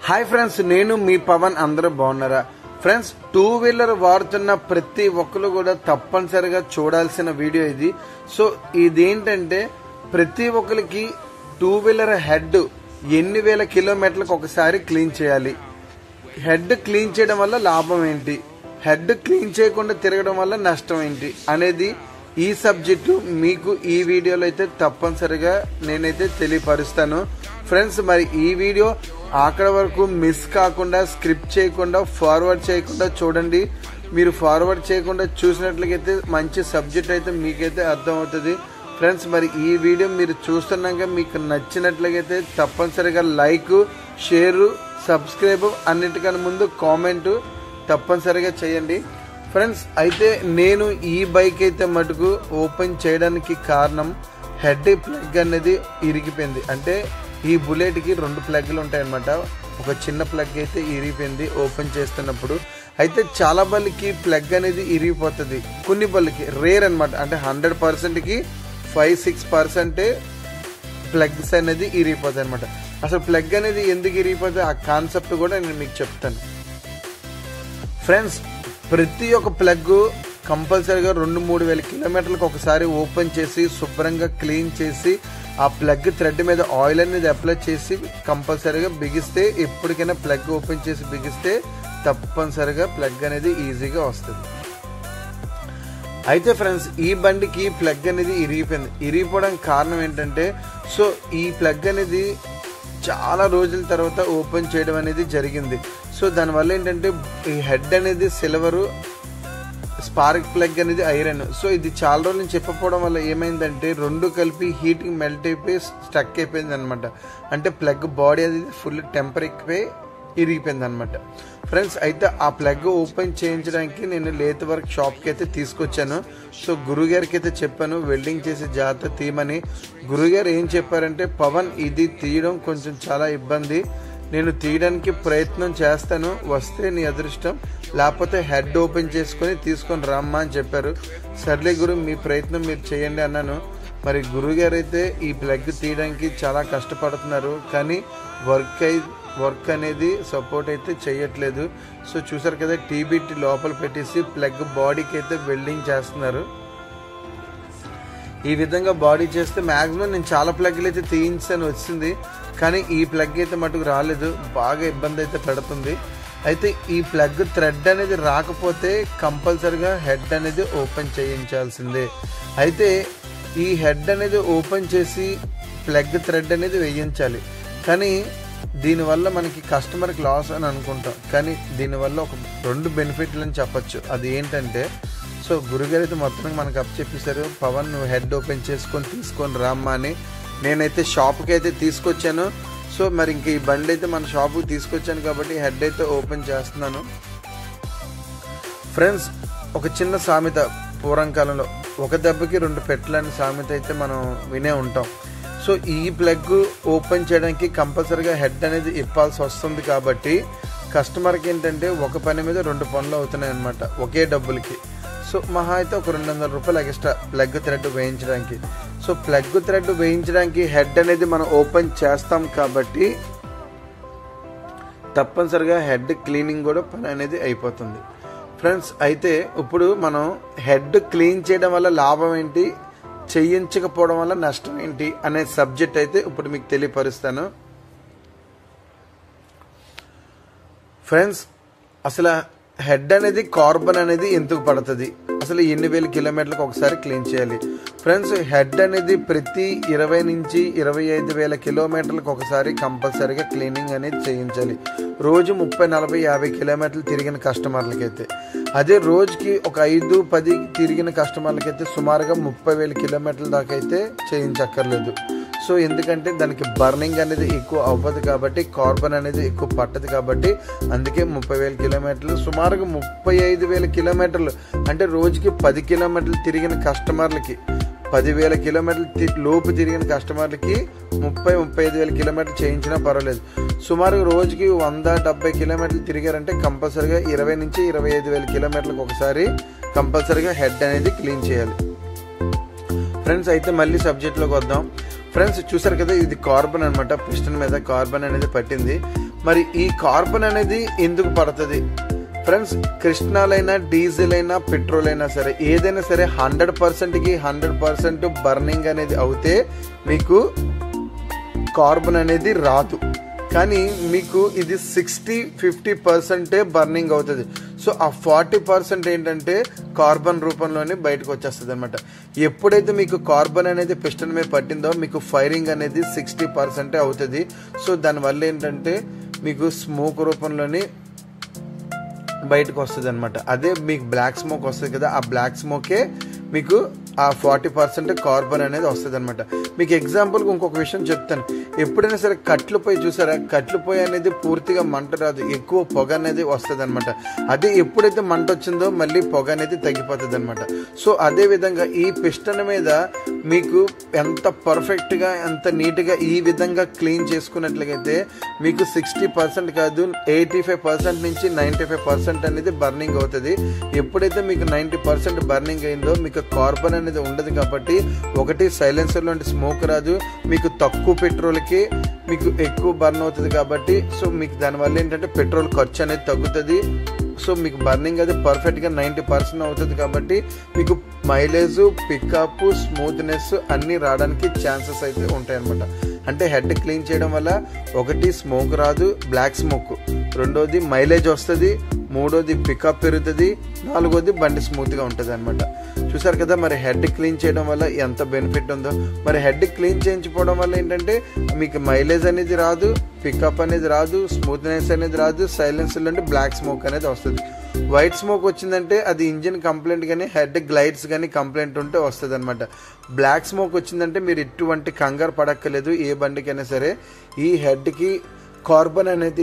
hi friends నేను మీ పవన్ అందరూ బాగున్నారా ఫ్రెండ్స్ టూ వీలర్ వాడుతున్న ప్రతి ఒక్కరు కూడా తప్పనిసరిగా చూడాల్సిన వీడియో ఇది సో ఇదేంటంటే ప్రతి ఒక్కరికి టూ వీలర్ హెడ్ ఎన్ని వేల కిలోమీటర్లకు ఒకసారి క్లీన్ చేయాలి హెడ్ క్లీన్ చేయడం వల్ల లాభం ఏంటి హెడ్ క్లీన్ చేయకుండా తిరగడం వల్ల నష్టం ఏంటి అనేది ఈ సబ్జెక్టు మీకు ఈ వీడియోలో అయితే తప్పనిసరిగా నేనైతే తెలియపరుస్తాను ఫ్రెండ్స్ మరి ఈ వీడియో అక్కడ వరకు మిస్ కాకుండా స్క్రిప్ట్ చేయకుండా ఫార్వర్డ్ చేయకుండా చూడండి మీరు ఫార్వర్డ్ చేయకుండా చూసినట్లయితే మంచి సబ్జెక్ట్ అయితే మీకైతే అర్థమవుతుంది ఫ్రెండ్స్ మరి ఈ వీడియో మీరు చూస్తున్నాక మీకు నచ్చినట్లయితే తప్పనిసరిగా లైక్ షేరు సబ్స్క్రైబ్ అన్నిటికన్నా ముందు కామెంట్ తప్పనిసరిగా చేయండి ఫ్రెండ్స్ అయితే నేను ఈ బైక్ అయితే మటుకు ఓపెన్ చేయడానికి కారణం హెడ్ ప్లగ్ అనేది ఇరిగిపోయింది అంటే ఈ బుల్లెట్కి రెండు ప్లగ్లు ఉంటాయన్నమాట ఒక చిన్న ప్లగ్ అయితే ఇరిగిపోయింది ఓపెన్ చేస్తున్నప్పుడు అయితే చాలా బళ్ళకి ప్లగ్ అనేది ఇరిగిపోతుంది కొన్ని బళ్ళకి రేర్ అనమాట అంటే హండ్రెడ్ పర్సెంట్కి ఫైవ్ సిక్స్ పర్సెంటే ప్లగ్స్ అనేది ఇరిగిపోతాయి అనమాట అసలు ప్లగ్ అనేది ఎందుకు ఇరిగిపోతుంది ఆ కాన్సెప్ట్ కూడా నేను మీకు చెప్తాను ఫ్రెండ్స్ ప్రతి ఒక్క ప్లగ్ కంపల్సరీగా రెండు మూడు వేల కిలోమీటర్లకు ఒకసారి ఓపెన్ చేసి శుభ్రంగా క్లీన్ చేసి ఆ ప్లగ్ థ్రెడ్ మీద ఆయిల్ అనేది అప్లై చేసి కంపల్సరీగా బిగిస్తే ఎప్పటికైనా ప్లగ్ ఓపెన్ చేసి బిగిస్తే తప్పనిసరిగా ప్లగ్ అనేది ఈజీగా వస్తుంది అయితే ఫ్రెండ్స్ ఈ బండికి ప్లగ్ అనేది ఇరిగిపోయింది ఇరిగిపోవడానికి కారణం ఏంటంటే సో ఈ ప్లగ్ అనేది చాలా రోజుల తర్వాత ఓపెన్ చేయడం అనేది జరిగింది సో దానివల్ల ఏంటంటే ఈ హెడ్ అనేది సిల్వరు స్పార్క్ ప్లగ్ అనేది ఐరన్ సో ఇది చాలా రోజులు నేను చెప్పకపోవడం వల్ల ఏమైందంటే రెండు కలిపి హీటింగ్ మెల్ట్ అయిపోయి స్టక్ అయిపోయింది అనమాట అంటే ప్లగ్ బాడీ అనేది ఫుల్ టెంపర్ ఎక్కిపోయి ఇరిగిపోయింది అనమాట ఫ్రెండ్స్ అయితే ఆ ప్లగ్ ఓపెన్ చేయించడానికి నేను లేత్ వర్క్ షాప్కి అయితే తీసుకొచ్చాను సో గురుగారికి అయితే చెప్పాను వెల్డింగ్ చేసి జాగ్రత్త తీయమని గురుగారు ఏం చెప్పారంటే పవన్ ఇది తీయడం కొంచెం చాలా ఇబ్బంది నేను తీయడానికి ప్రయత్నం చేస్తాను వస్తే నీ అదృష్టం లేకపోతే హెడ్ ఓపెన్ చేసుకొని తీసుకొని రమ్మా అని చెప్పారు సర్లే గురు మీ ప్రయత్నం మీరు చేయండి అన్నాను మరి గురుగారు అయితే ఈ ప్లగ్ తీయడానికి చాలా కష్టపడుతున్నారు కానీ వర్క్ అయి వర్క్ అనేది సపోర్ట్ అయితే చేయట్లేదు సో చూసారు కదా టీబీటీ లోపల పెట్టేసి ప్లగ్ బాడీకి అయితే వెల్డింగ్ చేస్తున్నారు ఈ విధంగా బాడీ చేస్తే మాక్సిమం నేను చాలా ప్లగ్లు అయితే తీయించాను వచ్చింది కానీ ఈ ప్లగ్ అయితే మటుకు రాలేదు బాగా ఇబ్బంది అయితే పెడుతుంది అయితే ఈ ప్లగ్ థ్రెడ్ అనేది రాకపోతే కంపల్సరిగా హెడ్ అనేది ఓపెన్ చేయించాల్సిందే అయితే ఈ హెడ్ అనేది ఓపెన్ చేసి ప్లగ్ థ్రెడ్ అనేది వేయించాలి కానీ దీనివల్ల మనకి కస్టమర్కి లాస్ అని అనుకుంటాం కానీ దీనివల్ల ఒక రెండు బెనిఫిట్లు అని చెప్పచ్చు అది ఏంటంటే సో గురుగారు అయితే మొత్తం మనకు అప్ చెప్పేశారు పవన్ నువ్వు హెడ్ ఓపెన్ చేసుకొని తీసుకొని రామ్మా అని నేనైతే షాప్కి అయితే తీసుకొచ్చాను సో మరి ఇంక ఈ బండి అయితే మన షాప్కి తీసుకొచ్చాను కాబట్టి హెడ్ అయితే ఓపెన్ చేస్తున్నాను ఫ్రెండ్స్ ఒక చిన్న సామెత పూర్వకాలంలో ఒక దెబ్బకి రెండు పెట్టలని సామెత అయితే మనం వినే ఉంటాం సో ఈ ప్లగ్ ఓపెన్ చేయడానికి కంపల్సరీగా హెడ్ అనేది ఇప్పాల్సి వస్తుంది కాబట్టి కస్టమర్కి ఏంటంటే ఒక పని మీద రెండు పనులు అవుతున్నాయి అనమాట ఒకే డబ్బులకి సో మహా అయితే ఒక రెండు వందల రూపాయలు ఎక్స్ట్రా ప్లగ్ థ్రెడ్ వేయించడానికి సో ప్లగ్ థ్రెడ్ వేయించడానికి హెడ్ అనేది మనం ఓపెన్ చేస్తాం కాబట్టి తప్పనిసరిగా హెడ్ క్లీనింగ్ కూడా పని అనేది అయిపోతుంది ఫ్రెండ్స్ అయితే ఇప్పుడు మనం హెడ్ క్లీన్ చేయడం వల్ల లాభం ఏంటి చేయించకపోవడం వల్ల నష్టం ఏంటి అనే సబ్జెక్ట్ అయితే ఇప్పుడు మీకు తెలియపరుస్తాను ఫ్రెండ్స్ అసలు హెడ్ అనేది కార్బన్ అనేది ఎందుకు పడుతుంది అసలు ఎన్ని వేల కిలోమీటర్లకు ఒకసారి క్లీన్ చేయాలి ఫ్రెండ్స్ హెడ్ అనేది ప్రతి ఇరవై నుంచి ఇరవై ఐదు వేల కిలోమీటర్లకు ఒకసారి కంపల్సరీగా క్లీనింగ్ అనేది చేయించాలి రోజు ముప్పై నలభై యాభై కిలోమీటర్లు తిరిగిన కస్టమర్లకైతే అదే రోజుకి ఒక ఐదు పది తిరిగిన కస్టమర్లకైతే సుమారుగా ముప్పై వేల కిలోమీటర్ల దాకా అయితే చేయించక్కర్లేదు సో ఎందుకంటే దానికి బర్నింగ్ అనేది ఎక్కువ అవ్వదు కాబట్టి కార్బన్ అనేది ఎక్కువ పట్టదు కాబట్టి అందుకే ముప్పై వేల కిలోమీటర్లు సుమారుగా ముప్పై ఐదు వేల కిలోమీటర్లు అంటే రోజుకి పది కిలోమీటర్లు తిరిగిన కస్టమర్లకి పదివేల కిలోమీటర్లు లోపు తిరిగిన కస్టమర్లకి ముప్పై ముప్పై ఐదు వేల కిలోమీటర్లు చేయించినా పర్వాలేదు సుమారు రోజుకి వంద డెబ్బై కిలోమీటర్లు తిరిగారంటే కంపల్సరీగా ఇరవై నుంచి ఇరవై ఐదు వేల కిలోమీటర్లకు ఒకసారి కంపల్సరీగా హెడ్ అనేది క్లీన్ చేయాలి ఫ్రెండ్స్ అయితే మళ్ళీ సబ్జెక్ట్లోకి వద్దాం ఫ్రెండ్స్ చూసారు కదా ఇది కార్బన్ అనమాట పిస్టన్ మీద కార్బన్ అనేది పట్టింది మరి ఈ కార్బన్ అనేది ఎందుకు పడుతుంది ఫ్రెండ్స్ కృష్ణాలైనా డీజిల్ అయినా పెట్రోల్ అయినా సరే ఏదైనా సరే హండ్రెడ్ పర్సెంట్కి హండ్రెడ్ పర్సెంట్ బర్నింగ్ అనేది అవుతే మీకు కార్బన్ అనేది రాదు కానీ మీకు ఇది సిక్స్టీ ఫిఫ్టీ పర్సెంటే బర్నింగ్ అవుతుంది సో ఆ ఫార్టీ పర్సెంట్ ఏంటంటే కార్బన్ రూపంలోనే బయటకు వచ్చేస్తుంది అనమాట ఎప్పుడైతే మీకు కార్బన్ అనేది పిస్టన్ మీద పట్టిందో మీకు ఫైరింగ్ అనేది సిక్స్టీ పర్సెంటే అవుతుంది సో దానివల్ల ఏంటంటే మీకు స్మోక్ రూపంలోని బయటకు వస్తుంది అనమాట అదే మీకు బ్లాక్ స్మోక్ వస్తుంది కదా ఆ బ్లాక్ స్మోకే మీకు ఆ ఫార్టీ పర్సెంట్ కార్బన్ అనేది వస్తుంది అనమాట మీకు ఎగ్జాంపుల్కి ఇంకొక విషయం చెప్తాను ఎప్పుడైనా సరే కట్లు పొయ్యి చూసారా కట్లు పొయ్యి అనేది పూర్తిగా మంట రాదు ఎక్కువ పొగ అనేది వస్తుంది అనమాట అదే ఎప్పుడైతే మంట వచ్చిందో మళ్ళీ పొగ అనేది తగ్గిపోతుంది అనమాట సో అదే విధంగా ఈ పిస్టన్ మీద మీకు ఎంత పర్ఫెక్ట్గా ఎంత నీట్గా ఈ విధంగా క్లీన్ చేసుకున్నట్లయితే మీకు సిక్స్టీ పర్సెంట్ కాదు ఎయిటీ ఫైవ్ పర్సెంట్ నుంచి నైంటీ ఫైవ్ పర్సెంట్ అనేది బర్నింగ్ అవుతుంది ఎప్పుడైతే మీకు నైంటీ పర్సెంట్ బర్నింగ్ అయిందో మీకు కార్బన్ అనేది ఉండదు కాబట్టి ఒకటి సైలెన్సర్ నుండి స్మోక్ రాదు మీకు తక్కువ పెట్రోల్కి మీకు ఎక్కువ బర్న్ అవుతుంది కాబట్టి సో మీకు దానివల్ల ఏంటంటే పెట్రోల్ ఖర్చు అనేది తగ్గుతుంది సో మీకు బర్నింగ్ అది పర్ఫెక్ట్గా నైంటీ పర్సెంట్ అవుతుంది కాబట్టి మీకు మైలేజ్ పికప్ స్మూత్నెస్ అన్నీ రావడానికి ఛాన్సెస్ అయితే ఉంటాయి అనమాట అంటే హెడ్ క్లీన్ చేయడం వల్ల ఒకటి స్మోక్ రాదు బ్లాక్ స్మోక్ రెండోది మైలేజ్ వస్తుంది మూడోది పికప్ పెరుగుతుంది నాలుగోది బండి స్మూత్గా ఉంటుంది అనమాట చూసారు కదా మరి హెడ్ క్లీన్ చేయడం వల్ల ఎంత బెనిఫిట్ ఉందో మరి హెడ్ క్లీన్ చేయించుకోవడం వల్ల ఏంటంటే మీకు మైలేజ్ అనేది రాదు పికప్ అనేది రాదు స్మూత్నెస్ అనేది రాదు సైలెన్స్ నుండి బ్లాక్ స్మోక్ అనేది వస్తుంది వైట్ స్మోక్ వచ్చిందంటే అది ఇంజిన్ కంప్లైంట్ కానీ హెడ్ గ్లైడ్స్ కానీ కంప్లైంట్ ఉంటే వస్తుంది అనమాట బ్లాక్ స్మోక్ వచ్చిందంటే మీరు ఎటువంటి కంగారు పడక్కలేదు ఏ బండికైనా సరే ఈ హెడ్కి కార్బన్ అనేది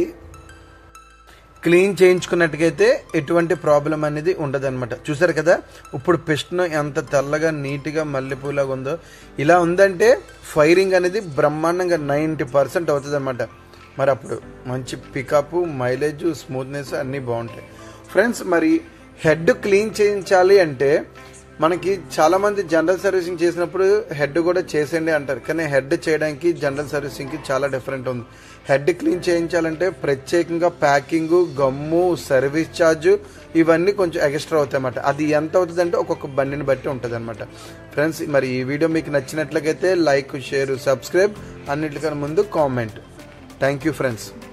క్లీన్ చేయించుకున్నట్టుగైతే ఎటువంటి ప్రాబ్లం అనేది ఉండదన్నమాట చూసారు కదా ఇప్పుడు పిస్టన్ ఎంత తెల్లగా నీట్గా మల్లెపూలాగా ఉందో ఇలా ఉందంటే ఫైరింగ్ అనేది బ్రహ్మాండంగా నైంటీ పర్సెంట్ అవుతుంది అనమాట మరి అప్పుడు మంచి పికప్ మైలేజ్ స్మూత్నెస్ అన్నీ బాగుంటాయి ఫ్రెండ్స్ మరి హెడ్ క్లీన్ చేయించాలి అంటే మనకి చాలా మంది జనరల్ సర్వీసింగ్ చేసినప్పుడు హెడ్ కూడా చేసేయండి అంటారు కానీ హెడ్ చేయడానికి జనరల్ సర్వీసింగ్కి చాలా డిఫరెంట్ ఉంది హెడ్ క్లీన్ చేయించాలంటే ప్రత్యేకంగా ప్యాకింగ్ గమ్ము సర్వీస్ ఛార్జ్ ఇవన్నీ కొంచెం ఎక్స్ట్రా అవుతాయి అన్నమాట అది ఎంత అవుతుంది అంటే ఒక్కొక్క బండిని బట్టి ఉంటుంది అనమాట ఫ్రెండ్స్ మరి ఈ వీడియో మీకు నచ్చినట్లయితే లైక్ షేర్ సబ్స్క్రైబ్ అన్నిటికన్నా ముందు కామెంట్ థ్యాంక్ యూ ఫ్రెండ్స్